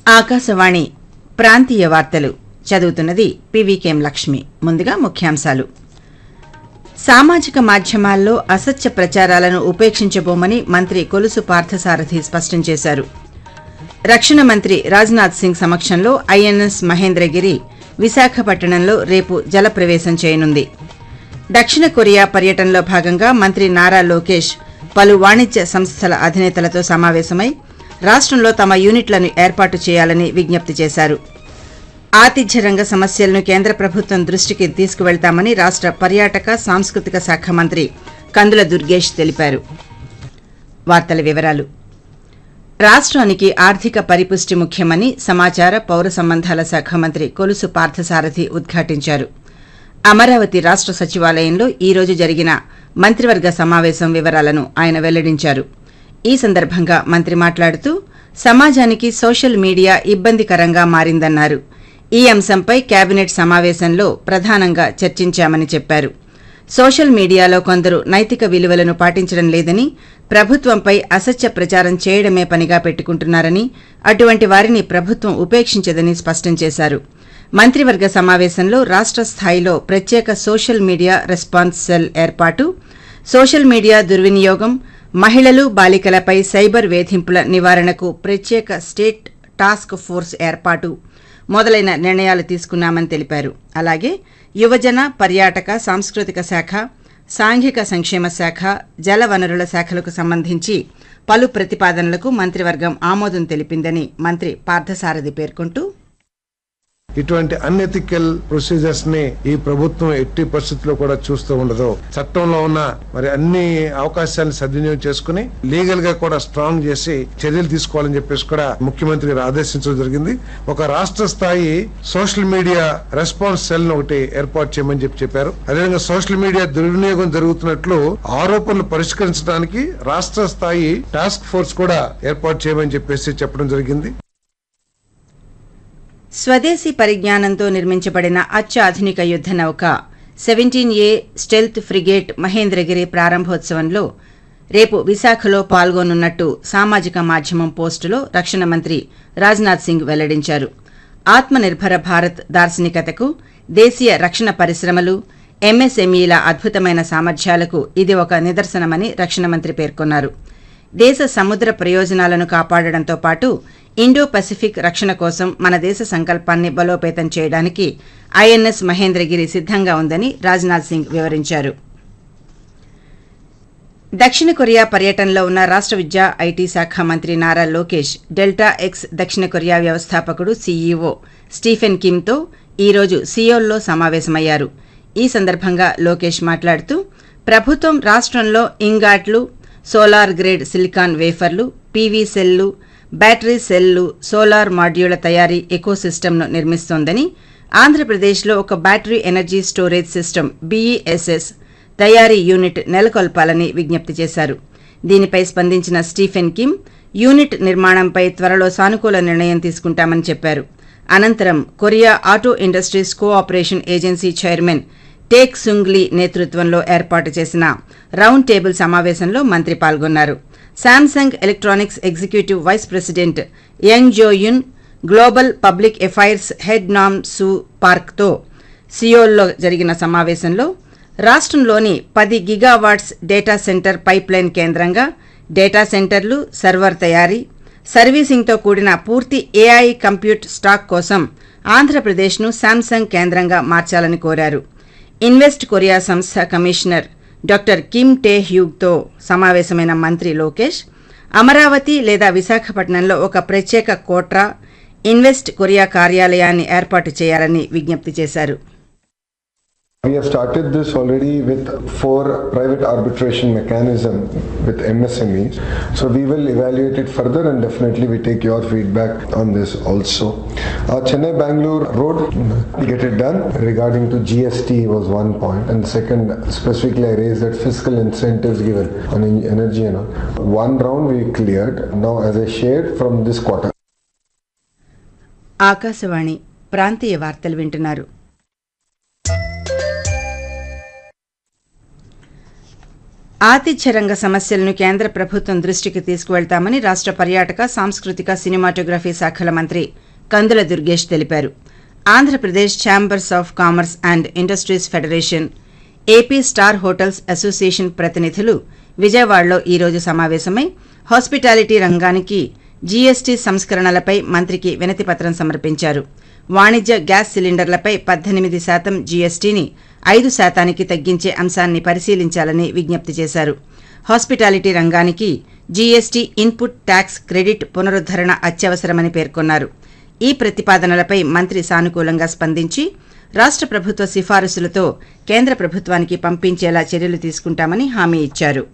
ఆకాశవాణి ప్రాంతీయ వార్తలు చదువుతున్నది పివికేం లక్ష్మి ముందుగా ముఖ్యాంశాలు సామాజిక మాధ్యమాల్లో అసత్య ప్రచారాలను ఉపేక్షించబోమని మంత్రి కొలుసు పార్థసారథి స్పష్టం చేశారు రక్షణ మంత్రి రాజ్నాథ్ సింగ్ సమక్షంలో ఐఎన్ఎస్ మహేంద్రగిరి విశాఖపట్టణంలో రేపు జలప్రవేశం చేయనుంది దక్షిణ కొరియా పర్యటనలో భాగంగా మంత్రి నారా లోకేష్ పలు వాణిజ్య సంస్థల అధినేతలతో సమావేశమై రాష్ట్రంలో తమ యూనిట్లను ఏర్పాటు చేయాలని విజ్ఞప్తి చేశారు ఆతిథ్య రంగ సమస్యలను కేంద్ర ప్రభుత్వం దృష్టికి తీసుకువెళ్తామని రాష్ట్ర పర్యాటక సాంస్కృతిక శాఖ మంత్రి కందుల దుర్గేష్ తెలిపారు వార్తల వివరాలు రాష్ట్రానికి ఆర్థిక పరిపుష్టి ముఖ్యమని సమాచార పౌర సంబంధాల శాఖ మంత్రి కొలుసు పార్థసారథి ఉద్ఘాటించారు అమరావతి రాష్ట్ర సచివాలయంలో ఈ రోజు జరిగిన మంత్రివర్గ సమావేశం వివరాలను ఆయన వెల్లడించారు ఈ సందర్భంగా మంత్రి మాట్లాడుతూ సమాజానికి సోషల్ మీడియా ఇబ్బందికరంగా మారిందన్నారు ఈ అంశంపై కేబినెట్ సమావేశంలో ప్రధానంగా చర్చించామని చెప్పారు సోషల్ మీడియాలో కొందరు నైతిక విలువలను పాటించడం లేదని ప్రభుత్వంపై అసత్య ప్రచారం చేయడమే పనిగా పెట్టుకుంటున్నారని అటువంటి వారిని ప్రభుత్వం ఉపేక్షించదని స్పష్టం చేశారు మంత్రివర్గ సమావేశంలో రాష్ట్ర స్థాయిలో ప్రత్యేక సోషల్ మీడియా రెస్పాన్స్ సెల్ ఏర్పాటు సోషల్ మీడియా దుర్వినియోగం మహిళలు బాలికలపై సైబర్ వేధింపుల నివారణకు ప్రత్యేక స్టేట్ టాస్క్ ఫోర్స్ ఏర్పాటు మొదలైన నిర్ణయాలు తీసుకున్నామని తెలిపారు అలాగే యువజన పర్యాటక సాంస్కృతిక శాఖ సాంఘిక సంక్షేమ శాఖ జల వనరుల శాఖలకు సంబంధించి పలు ప్రతిపాదనలకు మంత్రివర్గం ఆమోదం తెలిపిందని మంత్రి పార్థసారథి పేర్కొంటూ ఇటువంటి అన్ఎథికల్ ప్రొసీజర్స్ ని ఈ ప్రభుత్వం ఎట్టి పరిస్థితుల్లో కూడా చూస్తూ ఉండదు చట్టంలో ఉన్న మరి అన్ని అవకాశాలను సద్వినియోగం చేసుకుని లీగల్ గా కూడా స్ట్రాంగ్ చేసి చర్యలు తీసుకోవాలని చెప్పేసి కూడా ముఖ్యమంత్రి గారు ఆదేశించడం జరిగింది ఒక రాష్ట్ర స్థాయి సోషల్ మీడియా రెస్పాన్స్ సెల్ ఒకటి ఏర్పాటు చేయమని చెప్పి చెప్పారు అదేవిధంగా సోషల్ మీడియా దుర్వినియోగం జరుగుతున్నట్లు ఆరోపణలు పరిష్కరించడానికి రాష్ట్ర స్థాయి టాస్క్ ఫోర్స్ కూడా ఏర్పాటు చేయమని చెప్పేసి చెప్పడం జరిగింది స్వదేశీ పరిజ్ఞానంతో నిర్మించబడిన అత్యాధునిక యుద్ద నౌక seventeen A stealth frigate Mahendragiri ప్రారంభోత్సవంలో రేపు విశాఖలో పాల్గొనున్నట్టు సామాజిక మాధ్యమం పోస్టులో రక్షణ మంత్రి రాజ్నాథ్ సింగ్ వెల్లడించారు ఆత్మనిర్భర భారత్ దార్శనికతకు దేశీయ రక్షణ పరిశ్రమలు ఎంఎస్ఎంఈల అద్భుతమైన సామర్థ్యాలకు ఇది ఒక నిదర్శనమని రక్షణ మంత్రి పేర్కొన్నారు దేశ సముద్ర ప్రయోజనాలను కాపాడడంతో పాటు ఇండో పసిఫిక్ రక్షణ కోసం మన దేశ సంకల్పాన్ని బలోపేతం చేయడానికి ఐఎన్ఎస్ మహేంద్రగిరి సిద్ధంగా ఉందని రాజ్నాథ్ సింగ్ వివరించారు దక్షిణ కొరియా పర్యటనలో ఉన్న రాష్ట్ర విద్యా ఐటీ శాఖ మంత్రి నారా లోకేష్ డెల్టా ఎక్స్ దక్షిణ కొరియా వ్యవస్థాపకుడు సీఈఓ స్టీఫెన్ కిమ్తో ఈ రోజు సియోల్లో సమావేశమయ్యారు ఈ సందర్భంగా లోకేష్ మాట్లాడుతూ ప్రభుత్వం రాష్ట్రంలో ఇంగాట్లు సోలార్ గ్రేడ్ సిలికాన్ వేఫర్లు పీవీ సెల్లు బ్యాటరీ సెల్లు సోలార్ మాడ్యూళ్ల తయారీ ఎకోసిస్టమ్ను నిర్మిస్తోందని ఆంధ్రప్రదేశ్లో ఒక battery energy storage system BESS తయారీ యూనిట్ నెలకొల్పాలని విజ్ఞప్తి చేశారు దీనిపై స్పందించిన స్టీఫెన్ కిమ్ యూనిట్ నిర్మాణంపై త్వరలో సానుకూల నిర్ణయం తీసుకుంటామని చెప్పారు అనంతరం Korea auto industries cooperation agency chairman Taek Sunglee నేతృత్వంలో ఏర్పాటు చేసిన రౌండ్ టేబుల్ సమావేశంలో మంత్రి పాల్గొన్నారు Samsung electronics executive vice president Young Joeun global public affairs head Nam Su పార్క్తో సియోల్లో జరిగిన సమావేశంలో రాష్ట్రంలోని పది గిగావాట్స్ డేటా సెంటర్ పైప్లైన్ కేంద్రంగా డేటా సెంటర్లు సర్వర్ తయారీ సర్వీసింగ్తో కూడిన పూర్తి ఏఐ కంప్యూట్ స్టాక్ కోసం ఆంధ్రప్రదేశ్ను శాంసంగ్ కేంద్రంగా మార్చాలని కోరారు ఇన్వెస్ట్ కొరియా సంస్థ కమిషనర్ డాక్టర్ కిమ్ టే హ్యూగ్తో సమావేశమైన మంత్రి లోకేష్ అమరావతి లేదా విశాఖపట్నంలో ఒక ప్రత్యేక కోట్రా ఇన్వెస్ట్ కొరియా కార్యాలయాన్ని ఏర్పాటు చేయాలని విజ్ఞప్తి చేశారు We have started this already with four private arbitration mechanism with MSMEs. So we will evaluate it further and definitely we take your feedback on this also. Uh, Chennai Bangalore road, we get it done. Regarding to GST was one point. And second, specifically I raised that fiscal incentives given on en- energy and all. One round we cleared. Now as I shared from this quarter. Akashvani ప్రాంతీయ వార్తలు వింటున్నారు ఆతిథ్య రంగ సమస్యలను కేంద్ర ప్రభుత్వం దృష్టికి తీసుకువెళ్తామని రాష్ట్ర పర్యాటక సాంస్కృతిక సినిమాటోగ్రఫీ శాఖల మంత్రి కందుల దుర్గేష్ తెలిపారు Andhra Pradesh chambers of commerce and industries federation AP star hotels association ప్రతినిధులు విజయవాడలో ఈ రోజు సమావేశమై హాస్పిటాలిటీ రంగానికి జీఎస్టీ సంస్కరణలపై మంత్రికి వినతి పత్రం సమర్పించారు వాణిజ్య గ్యాస్ సిలిండర్లపై పద్దెనిమిది శాతం జీఎస్టీని ఐదు శాతానికి తగ్గించే అంశాన్ని పరిశీలించాలని విజ్ఞప్తి చేశారు హాస్పిటాలిటీ రంగానికి జీఎస్టీ ఇన్పుట్ ట్యాక్స్ క్రెడిట్ పునరుద్దరణ అత్యవసరమని పేర్కొన్నారు ఈ ప్రతిపాదనలపై మంత్రి సానుకూలంగా స్పందించి రాష్ట్ర ప్రభుత్వ సిఫారసులతో కేంద్ర ప్రభుత్వానికి పంపించేలా చర్యలు తీసుకుంటామని హామీ ఇచ్చారు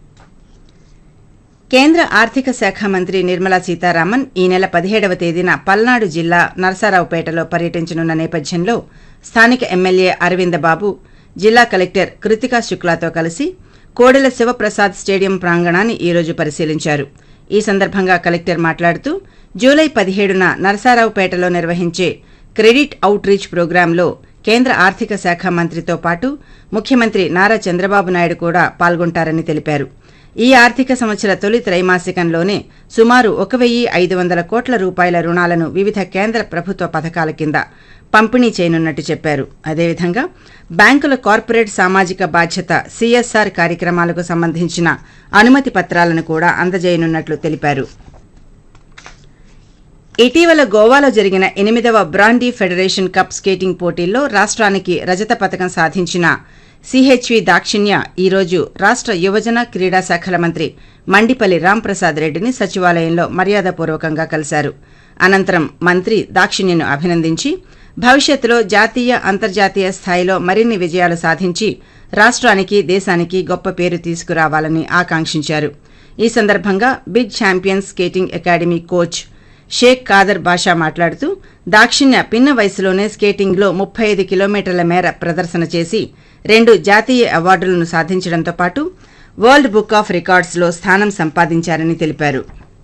కేంద్ర ఆర్థిక శాఖ మంత్రి నిర్మలా సీతారామన్ ఈ నెల పదిహేడవ తేదీన పల్నాడు జిల్లా నరసరావుపేటలో పర్యటించనున్న నేపథ్యంలో స్థానిక ఎమ్మెల్యే అరవింద బాబు జిల్లా కలెక్టర్ కృతికా శుక్లాతో కలిసి కోడెల శివప్రసాద్ స్టేడియం ప్రాంగణాన్ని ఈ రోజు పరిశీలించారు ఈ సందర్భంగా కలెక్టర్ మాట్లాడుతూ జూలై పదిహేడున నరసరావుపేటలో నిర్వహించే క్రెడిట్ అవుట్ రీచ్ ప్రోగ్రాంలో కేంద్ర ఆర్థిక శాఖ మంత్రితో పాటు ముఖ్యమంత్రి నారా చంద్రబాబు నాయుడు కూడా పాల్గొంటారని తెలిపారు ఈ ఆర్థిక సంవత్సర తొలి త్రైమాసికంలోనే సుమారు ఒక వెయ్యి ఐదు వందల కోట్ల రూపాయల రుణాలను వివిధ కేంద్ర ప్రభుత్వ పథకాల కింద పంపిణీ చేయనున్నట్టు చెప్పారు అదేవిధంగా బ్యాంకుల కార్పొరేట్ సామాజిక బాధ్యత సిఎస్ఆర్ కార్యక్రమాలకు సంబంధించిన అనుమతి పత్రాలను కూడా అందజేయనున్నట్లు తెలిపారు ఇటీవల గోవాలో జరిగిన ఎనిమిదవ బ్రాండీ ఫెడరేషన్ కప్ స్కేటింగ్ పోటీల్లో రాష్ట్రానికి రజత పథకం సాధించిన సిహెచ్వి దాక్షిణ్య ఈరోజు రాష్ట్ర యువజన క్రీడా శాఖల మంత్రి మండిపల్లి రాంప్రసాద్ రెడ్డిని సచివాలయంలో మర్యాదపూర్వకంగా కలిశారు అనంతరం మంత్రి దాక్షిణ్యను అభినందించి భవిష్యత్తులో జాతీయ అంతర్జాతీయ స్థాయిలో మరిన్ని విజయాలు సాధించి రాష్ట్రానికి దేశానికి గొప్ప పేరు తీసుకురావాలని ఆకాంక్షించారు ఈ సందర్భంగా big champions skating academy coach Shaik Khader Basha మాట్లాడుతూ దాక్షిణ్య పిన్న వయసులోనే స్కేటింగ్లో ముప్పై ఐదు కిలోమీటర్ల మేర ప్రదర్శన చేసి రెండు జాతీయ అవార్డులను సాధించడంతో పాటు వరల్డ్ బుక్ ఆఫ్ రికార్డ్స్లో స్థానం సంపాదించారని తెలిపారు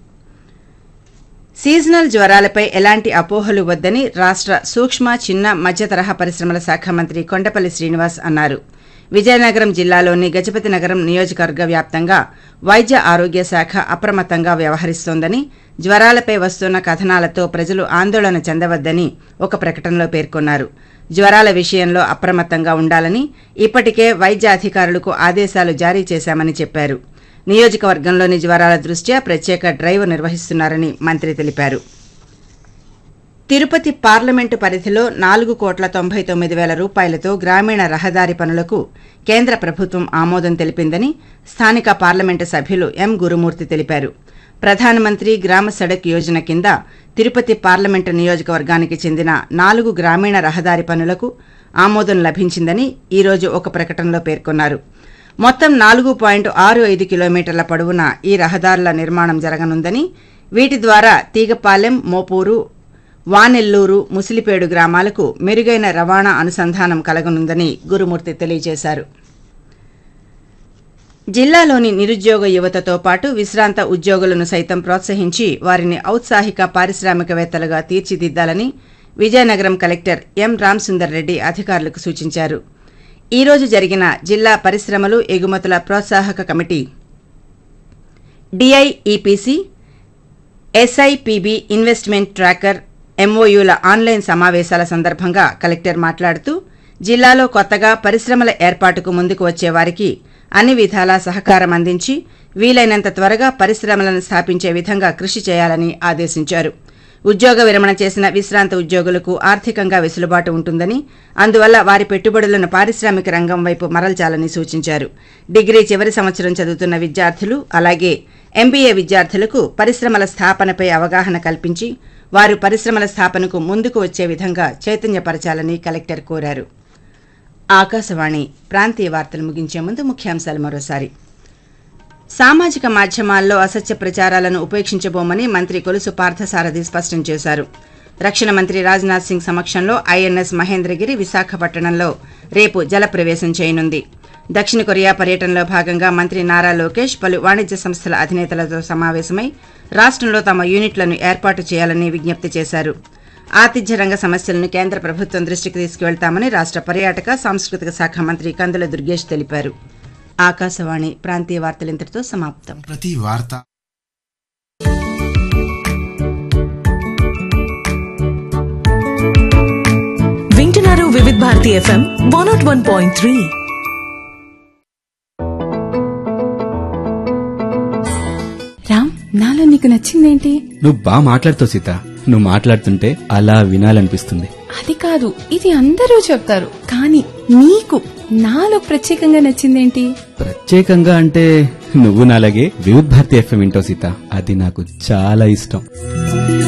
సీజనల్ జ్వరాలపై ఎలాంటి అపోహలు వద్దని రాష్ట్ర సూక్ష్మ చిన్న మధ్య తరహా పరిశ్రమల శాఖ మంత్రి కొండపల్లి శ్రీనివాస్ అన్నారు విజయనగరం జిల్లాలోని గజపతి నగరం నియోజకవర్గ వ్యాప్తంగా వైద్య ఆరోగ్య శాఖ అప్రమత్తంగా వ్యవహరిస్తోందని జ్వరాలపై వస్తున్న కథనాలతో ప్రజలు ఆందోళన చెందవద్దని ఒక ప్రకటనలో పేర్కొన్నారు జ్వరాల విషయంలో అప్రమత్తంగా ఉండాలని ఇప్పటికే వైద్య అధికారులకు ఆదేశాలు జారీ చేశామని చెప్పారు నియోజకవర్గంలోని జ్వరాల దృష్ట్యా ప్రత్యేక డ్రైవ్ నిర్వహిస్తున్నారని మంత్రి తెలిపారు తిరుపతి పార్లమెంటు పరిధిలో నాలుగు కోట్ల తొంభై తొమ్మిది వేల రూపాయలతో గ్రామీణ రహదారి పనులకు కేంద్ర ప్రభుత్వం ఆమోదం తెలిపిందని స్థానిక పార్లమెంటు సభ్యులు ఎం గురుమూర్తి తెలిపారు ప్రధానమంత్రి గ్రామ సడక్ యోజన కింద తిరుపతి పార్లమెంటు నియోజకవర్గానికి చెందిన నాలుగు గ్రామీణ రహదారి పనులకు ఆమోదం లభించిందని ఈరోజు ఒక ప్రకటనలో పేర్కొన్నారు మొత్తం నాలుగు పాయింట్ ఆరు ఐదు కిలోమీటర్ల పొడవున ఈ రహదారుల నిర్మాణం జరగనుందని వీటి ద్వారా తీగపాలెం మోపూరు వానెల్లూరు ముసిలిపేడు గ్రామాలకు మెరుగైన రవాణా అనుసంధానం కలగనుందని గురుమూర్తి తెలియజేశారు జిల్లాలోని నిరుద్యోగ యువతతో పాటు విశ్రాంత ఉద్యోగులను సైతం ప్రోత్సహించి వారిని ఔత్సాహిక పారిశ్రామికవేత్తలుగా తీర్చిదిద్దాలని విజయనగరం కలెక్టర్ ఎం రామసుందర్ రెడ్డి అధికారులకు సూచించారు ఈ రోజు జరిగిన జిల్లా పరిశ్రమలు ఎగుమతుల ప్రోత్సాహక committee DIEPC SIPB investment tracker ఎంఓయూల ఆన్లైన్ సమావేశాల సందర్భంగా కలెక్టర్ మాట్లాడుతూ జిల్లాలో కొత్తగా పరిశ్రమల ఏర్పాటుకు ముందుకు వచ్చే వారికి అన్ని విధాలా సహకారం అందించి వీలైనంత త్వరగా పరిశ్రమలను స్థాపించే విధంగా కృషి చేయాలని ఆదేశించారు ఉద్యోగ విరమణ చేసిన విశ్రాంత ఉద్యోగులకు ఆర్థికంగా వెసులుబాటు ఉంటుందని అందువల్ల వారి పెట్టుబడులను పారిశ్రామిక రంగం వైపు మరల్చాలని సూచించారు డిగ్రీ చివరి సంవత్సరం చదువుతున్న విద్యార్థులు అలాగే ఎంబీఏ విద్యార్థులకు పరిశ్రమల స్థాపనపై అవగాహన కల్పించి వారు పరిశ్రమల స్థాపనకు ముందుకు వచ్చే విధంగా చైతన్యపరచాలని కలెక్టర్ కోరారు ఆకాశవాణి ప్రాంతీయ వార్తలు ముగించే ముందు ముఖ్యాంశాలు మరోసారి సామాజిక మాధ్యమాల్లో అసత్య ప్రచారాలను ఉపేక్షించబోమని మంత్రి కొలుసు పార్థసారథి స్పష్టం చేశారు రక్షణ మంత్రి రాజ్నాథ్ సింగ్ సమక్షంలో ఐఎన్ఎస్ మహేంద్రగిరి విశాఖపట్టణంలో రేపు జలప్రవేశం చేయనుంది దక్షిణ కొరియా పర్యటనలో భాగంగా మంత్రి నారా లోకేష్ పలు వాణిజ్య సంస్థల అధినేతలతో సమావేశమై రాష్ట్రంలో తమ యూనిట్లను ఏర్పాటు చేయాలని విజ్ఞప్తి చేశారు ఆతిథ్య రంగ సమస్యలను కేంద్ర ప్రభుత్వం దృష్టికి తీసుకువెళ్తామని రాష్ట్ర పర్యాటక సాంస్కృతిక శాఖ మంత్రి కందుల దుర్గేష్ తెలిపారు ఆకాశవాణి ప్రాంతీయ వార్తలు ఇంతటితో సమాప్తం ప్రతి వార్త వింటున్నారు Vividh Bharati FM one naught one point three Ram నాలో నీకు నచ్చిందేంటి నువ్వు బాగా మాట్లాడుతావు సీత నువ్వు మాట్లాడుతుంటే అలా వినాలనిపిస్తుంది అది కాదు ఇది అందరూ చెప్తారు కానీ నీకు నాలో ప్రత్యేకంగా నచ్చిందేంటి ప్రత్యేకంగా అంటే నువ్వు నాలాగే వివిధ్ భారతి ఎఫ్ఎం వింటావు సీత అది నాకు చాలా ఇష్టం